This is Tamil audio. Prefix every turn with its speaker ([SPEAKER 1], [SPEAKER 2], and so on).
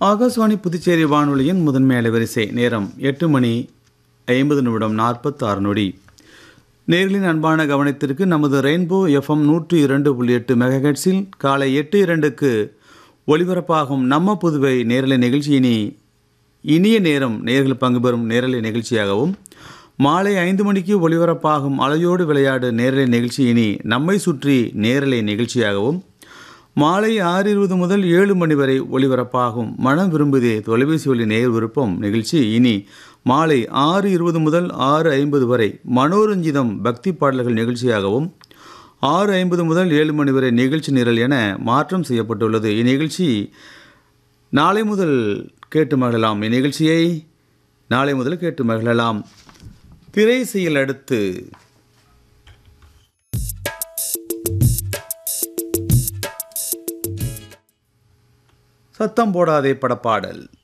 [SPEAKER 1] ஆகாஷ்வாணி புதுச்சேரி வானொலியின் முதன்மை அலைவரிசை நேரம் எட்டு மணி ஐம்பது நிமிடம் நாற்பத்தி ஆறு நொடி நேர்களின் அன்பான கவனத்திற்கு நமது ரெயின்போ எஃப்எம் நூற்று இரண்டு புள்ளி எட்டு மெகாஹெட்ஸில் காலை எட்டு இரண்டுக்கு ஒலிபரப்பாகும் நம்ம புதுவை நேரலை நிகழ்ச்சியினி இனிய நேரம் நேர்கள் பங்கு பெறும் நேரலை நிகழ்ச்சியாகவும் மாலை ஐந்து மணிக்கு ஒலிபரப்பாகும் அலையோடு விளையாடு நேரலை நிகழ்ச்சியினி நம்மை சுற்றி நேரலை நிகழ்ச்சியாகவும் மாலை ஆறு இருபது முதல் ஏழு மணி வரை ஒலிபரப்பாகும் மனம் விரும்புதே தொலைபேசி ஒலி நேர் விருப்பம் நிகழ்ச்சி இனி மாலை ஆறு இருபது முதல் ஆறு ஐம்பது வரை மனோரஞ்சிதம் பக்தி பாடல்கள் நிகழ்ச்சியாகவும் ஆறு ஐம்பது முதல் ஏழு மணி வரை நிகழ்ச்சி நிரல் என மாற்றம் செய்யப்பட்டுள்ளது இந்நிகழ்ச்சி நாளை முதல் கேட்டு மகிழலாம் இந்நிகழ்ச்சியை நாளை முதல் கேட்டு மகிழலாம் திரை செயல் அடுத்து சத்தம் போடாதே படப்பாடல்